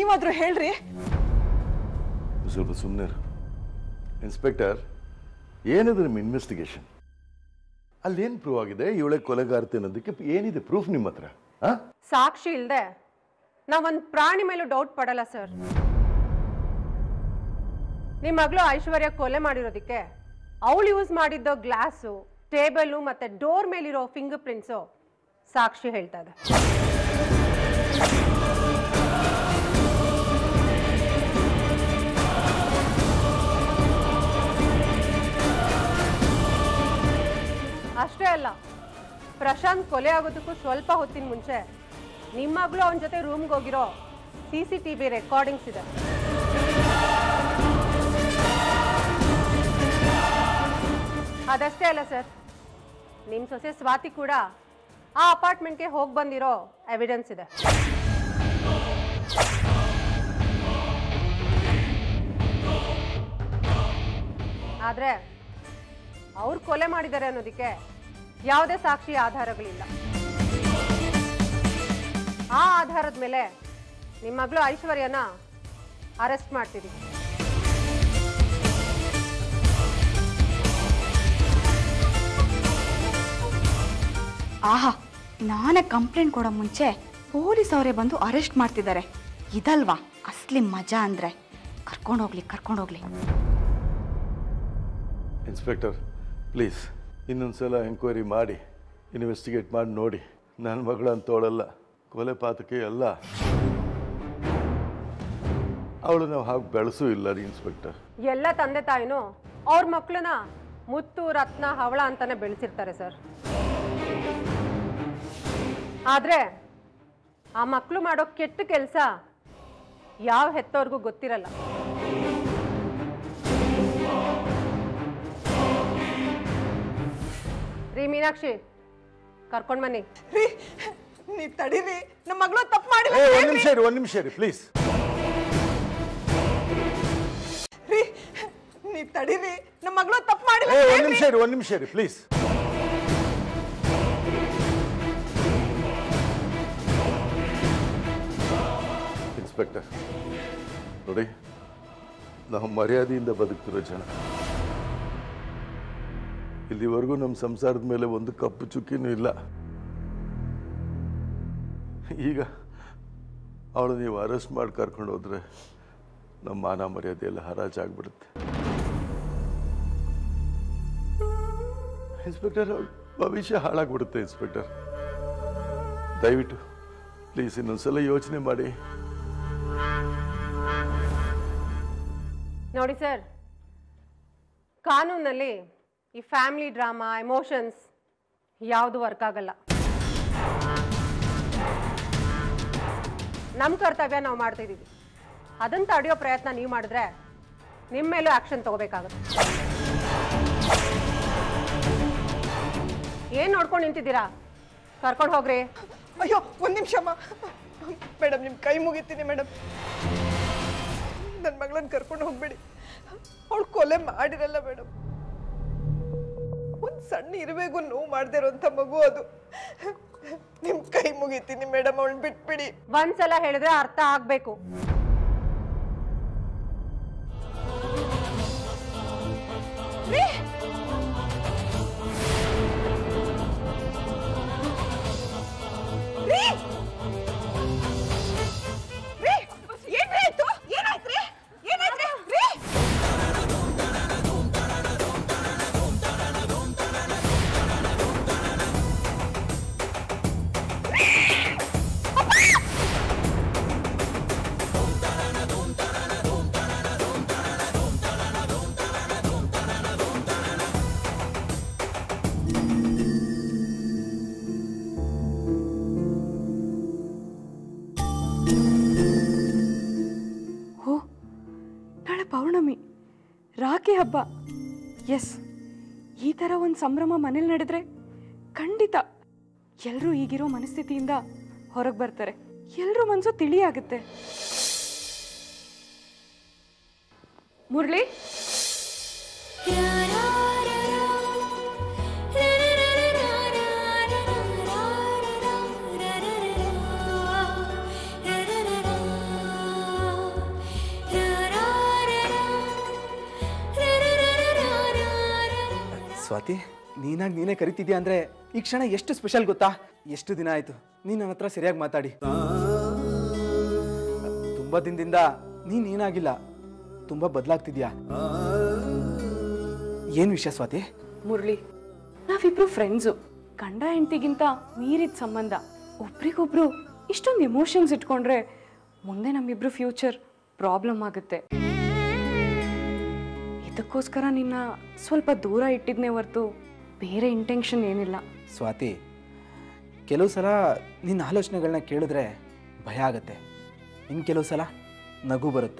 ನೀವಾದ್ರೂ ಹೇಳ್ರಿ ಸ್ವಲ್ಪ ಸುಮ್ಮನೆ ಇನ್ಸ್ಪೆಕ್ಟರ್ ಏನಿದೆ ನಿಮ್ಮ ಇನ್ವೆಸ್ಟಿಗೇಷನ್ ಅಲ್ಲೇನು ಪ್ರೂವ್ ಆಗಿದೆ ಇವಳೆ ಕೊಲೆಗಾರ್ತಿ ಅನ್ನೋದಕ್ಕೆ ಏನಿದೆ ಪ್ರೂಫ್ ನಿಮ್ಮ ಹತ್ರ ಆ ಸಾಕ್ಷಿ ಇಲ್ಲದೆ ನಾವೊಂದು ಪ್ರಾಣಿ ಮೇಲೂ ಡೌಟ್ ಪಡಲ್ಲ ಸರ್ ನಿಮ್ಮ ಮಗಳು ಐಶ್ವರ್ಯ ಕೊಲೆ ಮಾಡಿರೋದಕ್ಕೆ ಅವಳು ಯೂಸ್ ಮಾಡಿದ್ದ ಗ್ಲಾಸು ಟೇಬಲು ಮತ್ತೆ ಡೋರ್ ಮೇಲಿರೋ ಫಿಂಗರ್ ಪ್ರಿಂಟ್ಸು ಸಾಕ್ಷಿ ಹೇಳ್ತಾ ಇದೆ ಅಷ್ಟೇ ಅಲ್ಲ ಪ್ರಶಾಂತ್ ಕೊಲೆ ಆಗೋದಕ್ಕೂ ಸ್ವಲ್ಪ ಹೊತ್ತಿನ ಮುಂಚೆ ನಿಮ್ಮ ಮಗಳು ಅವನ ಜೊತೆ ರೂಮ್ಗೆ ಹೋಗಿರೋ C C T V recordings ಇದೆ ಅದಷ್ಟೇ ಅಲ್ಲ ಸರ್ ನಿಮ್ಮ ಸೊಸೆ ಸ್ವಾತಿ ಕೂಡ ಆ ಅಪಾರ್ಟ್ಮೆಂಟ್ಗೆ ಹೋಗಿ ಬಂದಿರೋ ಎವಿಡೆನ್ಸ್ ಇದೆ ಆದರೆ ಅವ್ರು ಕೊಲೆ ಮಾಡಿದ್ದಾರೆ ಅನ್ನೋದಕ್ಕೆ ಯಾವುದೇ ಸಾಕ್ಷಿ ಆಧಾರಗಳಿಲ್ಲ ಆ ಆಧಾರದ ಮೇಲೆ ನಿಮ್ಮ ಮಗಳು ಐಶ್ವರ್ಯನ ಅರೆಸ್ಟ್ ಮಾಡ್ತಿದ್ದೀವಿ ಆಹಾ ನಾನೇ ಕಂಪ್ಲೇಂಟ್ ಕೊಡೋ ಮುಂಚೆ ಪೊಲೀಸ್ ಅವರೇ ಬಂದು ಅರೆಸ್ಟ್ ಮಾಡ್ತಿದ್ದಾರೆ ಇದಲ್ವಾ ಅಸ್ಲಿ ಮಜಾ ಅಂದ್ರೆ ಕರ್ಕೊಂಡೋಗ್ಲಿ ಕರ್ಕೊಂಡೋಗ್ಲಿ ಇನ್ಸ್ಪೆಕ್ಟರ್ ಪ್ಲೀಸ್ ಇನ್ನೊಂದ್ಸಲ ಎಂಕ್ವೈರಿ ಮಾಡಿ ಇನ್ವೆಸ್ಟಿಗೇಟ್ ಮಾಡಿ ನೋಡಿ ನನ್ನ ಮಗಳು ಅಂತವಳಲ್ಲ ಕೊಲೆ ಪಾತಕಿ ಅಲ್ಲ ಅವಳು ನಾವು ಹಾಗೆ ಬೆಳೆಸೂ ಇಲ್ಲ ರೀ ಇನ್ಸ್ಪೆಕ್ಟರ್ ಎಲ್ಲ ತಂದೆ ತಾಯಿನೂ ಅವ್ರ ಮಕ್ಕಳನ್ನ ಮುತ್ತು ರತ್ನ ಹವಳ ಅಂತಾನೆ ಬೆಳೆಸಿರ್ತಾರೆ ಸರ್ ಆದ್ರೆ ಆ ಮಕ್ಕಳು ಮಾಡೋ ಕೆಟ್ಟ ಕೆಲಸ ಯಾವ ಹೆತ್ತವ್ರಿಗೂ ಗೊತ್ತಿರಲ್ಲ ರೀ ಮೀನಾಕ್ಷಿ ಕರ್ಕೊಂಡ್ ಬನ್ನಿ ರೀ ನೀವ್ ತಡೀರಿ ನಮ್ಮ ಮಗಳು ತಪ್ಪು ಮಾಡಿಲ್ಲ ಏ ಅಂತ ಒಂದು ಹೇಳ್ರಿ. ನಿಮಿಷ ಇರಿ ಒಂದು ನಿಮಿಷ ಇರಿ ಪ್ಲೀಸ್ ರೀ ನೀವ್ ತಡೀರಿ ನಮ್ಮ ಮಗಳು ತಪ್ಪು ಮಾಡಿಲ್ಲ ಏ ಅಂತ ಒಂದು ಹೇಳ್ರಿ. ನಿಮಿಷ ಇರಿ ಒಂದು ನಿಮಿಷ ಇರಿ ಪ್ಲೀಸ್ ಇನ್ಸ್ಪೆಕ್ಟರ್ ನೋಡಿ ನಾವು ಮರ್ಯಾದೆಯಿಂದ ಬದುಕ್ತಿರೋ ಜನ ಇಲ್ಲಿವರೆಗೂ ನಮ್ಮ ಸಂಸಾರದ ಮೇಲೆ ಒಂದು ಕಪ್ಪು ಚುಕ್ಕಿನೂ ಇಲ್ಲ ಈಗ ಅವಳು ನೀವು ಅರೆಸ್ಟ್ ಮಾಡಿ ಕರ್ಕೊಂಡು ಹೋದ್ರೆ ನಮ್ಮ ಮಾನ ಮರ್ಯಾದೆ ಎಲ್ಲ ಹರಾಜಾಗ್ಬಿಡುತ್ತೆ ಇನ್ಸ್ಪೆಕ್ಟರ್ ಅವ್ಳ ಭವಿಷ್ಯ ಹಾಳಾಗ್ಬಿಡುತ್ತೆ ಇನ್ಸ್ಪೆಕ್ಟರ್ ದಯವಿಟ್ಟು ಪ್ಲೀಸ್ ಇನ್ನೊಂದ್ಸಲ ಯೋಚನೆ ಮಾಡಿ ನೋಡಿ ಸರ್ ಕಾನೂನಲ್ಲಿ ಈ ಫ್ಯಾಮಿಲಿ ಡ್ರಾಮಾ ಎಮೋಷನ್ಸ್ ಯಾವುದು ವರ್ಕ್ ಆಗಲ್ಲ ನಮ್ಮ ಕರ್ತವ್ಯ ನಾವು ಮಾಡ್ತಾ ಇದ್ದೀವಿ ಅದನ್ನು ತಡೆಯೋ ಪ್ರಯತ್ನ ನೀವು ಮಾಡಿದ್ರೆ ನಿಮ್ಮ ಮೇಲೂ ಆಕ್ಷನ್ ತಗೋಬೇಕಾಗುತ್ತೆ ಏನು ನೋಡ್ಕೊಂಡು ನಿಂತಿದ್ದೀರಾ ಕರ್ಕೊಂಡು ಹೋಗ್ರಿ ಅಯ್ಯೋ ಒಂದ್ ನಿಮಿಷಮ್ಮ ಮೇಡಮ್ ನಿಮ್ ಕೈ ಮುಗಿತೀನಿ ಮೇಡಮ್ ನನ್ನ ಮಗಳನ್ನ ಕರ್ಕೊಂಡು ಹೋಗ್ಬೇಡಿ ಅವಳು ಕೊಲೆ ಮಾಡಿರಲ್ಲ ಮೇಡಮ್ ಒಂದ್ ಸಣ್ಣ ಇರುವೆಗೂ ನೋವು ಮಾಡದೇ ಇರೋಂಥ ಮಗು ಅದು ನಿಮ್ ಕೈ ಮುಗಿತೀನಿ ಮೇಡಮ್ ಅವಳು ಬಿಟ್ಬಿಡಿ ಒಂದ್ಸಲ ಹೇಳಿದ್ರೆ ಅರ್ಥ ಆಗ್ಬೇಕು ರೀ ರೀ ರೀ ಏನ್ರಿ ಆಯ್ತು ಏನಾಯ್ತ್ರಿ ಏನಾಯ್ತ್ರಿ ರೀ ಓ ನಾಳೆ ಪೌರ್ಣಮಿ ರಾಖಿ ಹಬ್ಬ ಎಸ್ ಈ ಥರ ಒಂದು ಸಂಭ್ರಮ ಮನೇಲಿ ನಡೆದ್ರೆ ಖಂಡಿತ ಎಲ್ಲರೂ ಈಗಿರೋ ಮನಸ್ಥಿತಿಯಿಂದ ಹೊರಗೆ ಬರ್ತಾರೆ ಎಲ್ಲರೂ ಮನಸ್ಸು ತಿಳಿಯಾಗುತ್ತೆ ಮುರಳಿ La ಸ್ವಾತಿ ನೀನಾಗಿ ನೀನೇ ಕರಿತಿದ್ಯಾ ಅಂದ್ರೆ ಈ ಕ್ಷಣ ಎಷ್ಟು ಸ್ಪೆಷಲ್ ಗೊತ್ತಾ ಎಷ್ಟು ದಿನ ಆಯ್ತು ನೀನ್ ನನ್ನ ಹತ್ರ ಸರಿಯಾಗಿ ಮಾತಾಡಿ ತುಂಬಾ ದಿನದಿಂದ ನೀನ್ ಏನಾಗಿಲ್ಲ ತುಂಬಾ ಬದಲಾಗ್ತಿದ್ಯಾ ಏನ್ ವಿಷಯ ಸ್ವಾತಿ ಮುರಳಿ ನಾವಿಬ್ರು ಫ್ರೆಂಡ್ಸು ಗಂಡ ಹೆಂಡತಿಗಿಂತ ಮೀರಿದ ಸಂಬಂಧ ಒಬ್ರಿಗೊಬ್ರು ಇಷ್ಟೊಂದು ಎಮೋಷನ್ಸ್ ಇಟ್ಕೊಂಡ್ರೆ ಮುಂದೆ ನಮ್ಮಿಬ್ರು ಫ್ಯೂಚರ್ ಪ್ರಾಬ್ಲಮ್ ಆಗುತ್ತೆ ಇದಕ್ಕೋಸ್ಕರ ನಿನ್ನ ಸ್ವಲ್ಪ ದೂರ ಇಟ್ಟಿದ್ನೇ ಹೊರ್ತು ಬೇರೆ ಇಂಟೆನ್ಷನ್ ಏನಿಲ್ಲ ಸ್ವಾತಿ ಕೆಲವು ಸಲ ನಿನ್ನ ಆಲೋಚನೆಗಳನ್ನ ಕೇಳಿದ್ರೆ ಭಯ ಆಗತ್ತೆ ಇನ್ನು ಕೆಲವು ಸಲ ನಗು ಬರುತ್ತೆ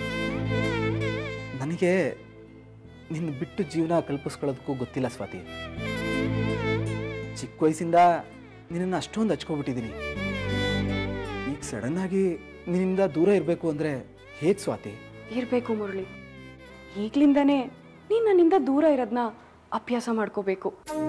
ನನಗೆ ನಿನ್ನ ಬಿಟ್ಟು ಜೀವನ ಕಲ್ಪಿಸ್ಕೊಳ್ಳೋದಕ್ಕೂ ಗೊತ್ತಿಲ್ಲ ಸ್ವಾತಿ ಚಿಕ್ಕ ವಯಸ್ಸಿಂದ ನಿನ್ನನ್ನು ಅಷ್ಟೊಂದು ಹಚ್ಕೊಬಿಟ್ಟಿದ್ದೀನಿ ಈಗ ಸಡನ್ನಾಗಿ ನಿನ್ನಿಂದ ದೂರ ಇರಬೇಕು ಅಂದರೆ ಹೇಗೆ ಸ್ವಾತಿ ಇರಬೇಕು ಮುರಳಿ ಈಗ್ಲಿಂದನೇ ನೀನು ನನ್ನಿಂದ ದೂರ ಇರೋದನ್ನ ಅಭ್ಯಾಸ ಮಾಡ್ಕೋಬೇಕು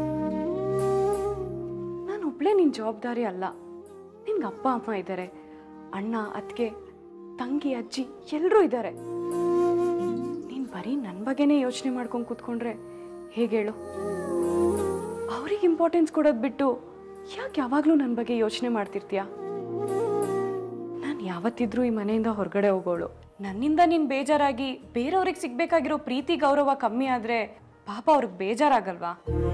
ನಾನು ಒಬ್ಳೇ ನಿನ್ನ ಜವಾಬ್ದಾರಿ ಅಲ್ಲ ನಿನ್ಗೆ ಅಪ್ಪ ಅಮ್ಮ ಇದ್ದಾರೆ ಅಣ್ಣ ಅತ್ತಿಗೆ ತಂಗಿ ಅಜ್ಜಿ ಎಲ್ಲರೂ ಇದ್ದಾರೆ ನೀನು ಬರೀ ನನ್ನ ಬಗ್ಗೆನೇ ಯೋಚನೆ ಮಾಡ್ಕೊಂಡು ಕೂತ್ಕೊಂಡ್ರೆ ಹೇಗೆ ಹೇಳು ಅವ್ರಿಗೆ ಇಂಪಾರ್ಟೆನ್ಸ್ ಕೊಡೋದು ಬಿಟ್ಟು ಯಾಕೆ ಯಾವಾಗಲೂ ನನ್ನ ಬಗ್ಗೆ ಯೋಚನೆ ಮಾಡ್ತಿರ್ತೀಯ ನಾನು ಯಾವತ್ತಿದ್ರೂ ಈ ಮನೆಯಿಂದ ಹೊರಗಡೆ ಹೋಗೋಳು ನನ್ನಿಂದ ನೀನು ಬೇಜಾರಾಗಿ ಬೇರೆಯವ್ರಿಗೆ ಸಿಗ್ಬೇಕಾಗಿರೋ ಪ್ರೀತಿ ಗೌರವ ಕಮ್ಮಿ ಆದ್ರೆ ಪಾಪ ಅವ್ರಿಗೆ ಬೇಜಾರಾಗಲ್ವಾ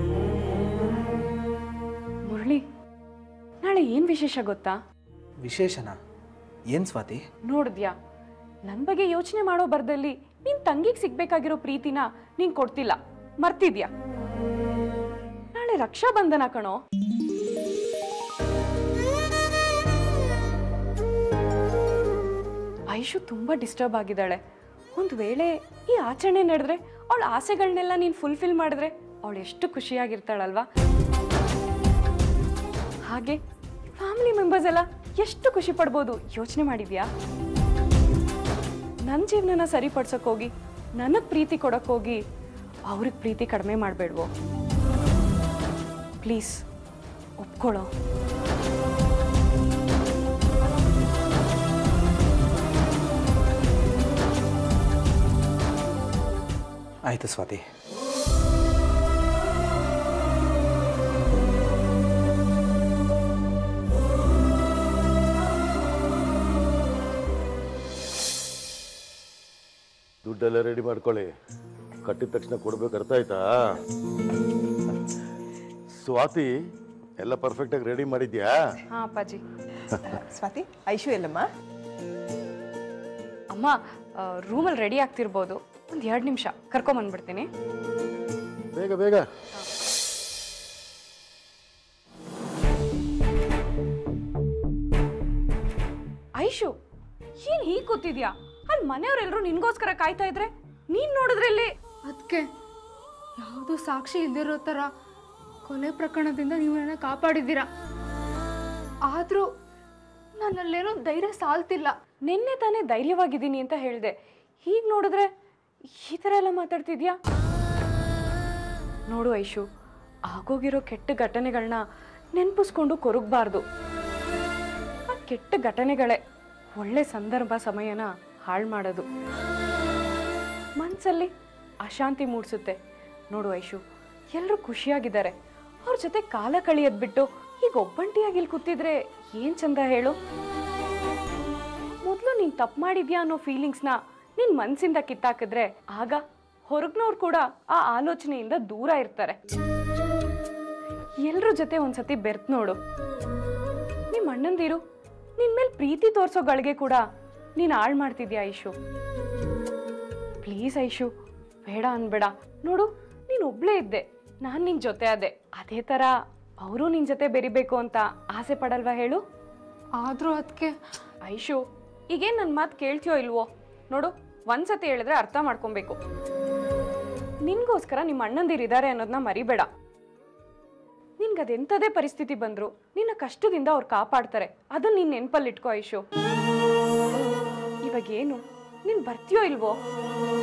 ಮುರಳಿ ನಾಳೆ ಏನ್ ವಿಶೇಷ ಗೊತ್ತಾ ವಿಶೇಷನಾ ಏನು ಸ್ವಾತಿ ನೋಡಿದ್ಯಾ ನನ್ನ ಬಗ್ಗೆ ಯೋಚನೆ ಮಾಡೋ ಬರ್ದಲ್ಲಿ ನಿನ್ ತಂಗಿಗೆ ಸಿಗ್ಬೇಕಾಗಿರೋ ಪ್ರೀತಿನ ನೀನ್ ಕೊಡ್ತಿಲ್ಲ ಮರ್ತಿದ್ಯಾ ನಾಳೆ ರಕ್ಷಾ ಬಂಧನ ಕಣೋ ಐಶು ತುಂಬಾ ಡಿಸ್ಟರ್ಬ್ ಆಗಿದ್ದಾಳೆ ಒಂದು ವೇಳೆ ಈ ಆಚರಣೆ ನಡೆದ್ರೆ ಅವಳ ಆಸೆಗಳನ್ನೆಲ್ಲ ನೀನು ಫುಲ್ಫಿಲ್ ಮಾಡಿದ್ರೆ ಅವಳು ಎಷ್ಟು ಖುಷಿಯಾಗಿರ್ತಾಳಲ್ವಾ ಹಾಗೆ ಫ್ಯಾಮಿಲಿ ಮೆಂಬರ್ಸ್ ಎಲ್ಲ ಎಷ್ಟು ಖುಷಿ ಪಡ್ಬೋದು ಯೋಚನೆ ಮಾಡಿದ್ಯಾ ನನ್ನ ಜೀವನನ ಸರಿಪಡ್ಸಕ್ ಹೋಗಿ ನನಗೆ ಪ್ರೀತಿ ಕೊಡಕ್ ಹೋಗಿ ಅವ್ರಿಗೆ ಪ್ರೀತಿ ಕಡಿಮೆ ಮಾಡಬೇಡ್ವೋ ಪ್ಲೀಸ್ ಒಪ್ಕೊಳ್ಳೋ ಆಯಿತು ಸ್ವಾತಿ ದುಡ್ಡೆಲ್ಲ ರೆಡಿ ಮಾಡ್ಕೊಳ್ಳಿ ಕಟ್ಟಿದ ತಕ್ಷಣ ಕೊಡ್ಬೇಕು ಅರ್ಥ ಆಯ್ತಾ ಸ್ವಾತಿ ಎಲ್ಲ ಪರ್ಫೆಕ್ಟಾಗಿ ರೆಡಿ ಮಾಡಿದ್ಯಾ ಹಾ ಅಪ್ಪಾಜಿ ಸ್ವಾತಿ ಐಶು ಎಲ್ಲಮ್ಮ ಅಮ್ಮ ರೂಮಲ್ಲಿ ರೆಡಿ ಆಗ್ತಿರ್ಬೋದು ಒಂದು ಎರಡು ನಿಮಿಷ ಕರ್ಕೊಂಬಂದ್ಬಿಡ್ತೀನಿ ಬೇಗ ಬೇಗ ಐಶು ಏನ್ ಹೀಗ್ ಕೂತಿದ್ಯಾ ಅಲ್ಲಿ ಮನೆಯವರೆಲ್ಲರೂ ನಿನ್ಗೋಸ್ಕರ ಕಾಯ್ತಾ ಇದ್ರೆ ನೀನ್ ನೋಡಿದ್ರೆ ಇಲ್ಲಿ ಅದಕ್ಕೆ ಯಾವುದು ಸಾಕ್ಷಿ ಇಲ್ದಿರೋ ಥರ ಕೊಲೆ ಪ್ರಕರಣದಿಂದ ನೀವು ನನ್ನ ಕಾಪಾಡಿದ್ದೀರಾ ಆದರೂ ನನ್ನಲ್ಲೇನೋ ಧೈರ್ಯ ಸಾಲ್ತಿಲ್ಲ ನಿನ್ನೆ ತಾನೇ ಧೈರ್ಯವಾಗಿದ್ದೀನಿ ಅಂತ ಹೇಳಿದೆ ಹೀಗ್ ನೋಡಿದ್ರೆ ಈ ಥರ ಎಲ್ಲ ಮಾತಾಡ್ತಿದ್ಯಾ ನೋಡು ಐಶು ಆಗೋಗಿರೋ ಕೆಟ್ಟ ಘಟನೆಗಳನ್ನ ನೆನಪಿಸ್ಕೊಂಡು ಕೊರಗಬಾರ್ದು ಆ ಕೆಟ್ಟ ಘಟನೆಗಳೇ ಒಳ್ಳೆ ಸಂದರ್ಭ ಸಮಯನ ಹಾಳು ಮಾಡೋದು ಮನಸ್ಸಲ್ಲಿ ಅಶಾಂತಿ ಮೂಡಿಸುತ್ತೆ ನೋಡು ಐಶು ಎಲ್ಲರೂ ಖುಷಿಯಾಗಿದ್ದಾರೆ ಅವ್ರ ಜೊತೆ ಕಾಲ ಕಳಿಯೋದ್ ಬಿಟ್ಟು ಈಗ ಒಬ್ಬಂಟಿಯಾಗಿ ಇಲ್ಲಿ ಕೂತಿದ್ರೆ ಏನ್ ಚಂದ ಹೇಳು ಮೊದಲು ನೀನು ತಪ್ಪು ಮಾಡಿದ್ಯಾ ಅನ್ನೋ ಫೀಲಿಂಗ್ಸ್ನ ನಿನ್ನ ಮನಸ್ಸಿಂದ ಕಿತ್ತಾಕಿದ್ರೆ ಆಗ ಹೊರಗ್ನವ್ರು ಕೂಡ ಆ ಆಲೋಚನೆಯಿಂದ ದೂರ ಇರ್ತಾರೆ ಎಲ್ರ ಜೊತೆ ಒಂದ್ಸತಿ ಬೆರ್ತ್ ನೋಡು ನಿಮ್ಮ ಅಣ್ಣಂದಿರು ನಿನ್ ಮೇಲೆ ಪ್ರೀತಿ ತೋರ್ಸೋ ಗಳಿಗೆ ಕೂಡ ನೀನು ಹಾಳು ಮಾಡ್ತಿದ್ಯಾ ಐಶು ಪ್ಲೀಸ್ ಐಶು ಬೇಡ ಅನ್ಬೇಡ ನೋಡು ನೀನು ಒಬ್ಳೇ ಇದ್ದೆ ನಾನು ನಿನ್ ಜೊತೆ ಅದೇ ಅದೇ ಥರ ಅವರು ನಿನ್ ಜೊತೆ ಬೆರಿಬೇಕು ಅಂತ ಆಸೆ ಪಡಲ್ವಾ ಹೇಳು ಆದರೂ ಅದಕ್ಕೆ ಐಶು ಈಗೇನು ನನ್ನ ಮಾತು ಕೇಳ್ತೀಯೋ ಇಲ್ವೋ ನೋಡು ಒಂದ್ಸತಿ ಹೇಳಿದ್ರೆ ಅರ್ಥ ಮಾಡ್ಕೊಬೇಕು ನಿನ್ಗೋಸ್ಕರ ನಿಮ್ಮ ಅಣ್ಣಂದಿರಿದ್ದಾರೆ ಅನ್ನೋದನ್ನ ಮರಿಬೇಡ ನಿನ್ಗದೆಂಥದೇ ಪರಿಸ್ಥಿತಿ ಬಂದ್ರು ನಿನ್ನ ಕಷ್ಟದಿಂದ ಅವ್ರು ಕಾಪಾಡ್ತಾರೆ ಅದನ್ನ ನೀನ್ ನೆನ್ಪಲ್ಲಿ ಇಟ್ಕೋ ಐಶು ಇವಾಗ ಏನು ನೀನ್ ಬರ್ತೀಯೋ ಇಲ್ವೋ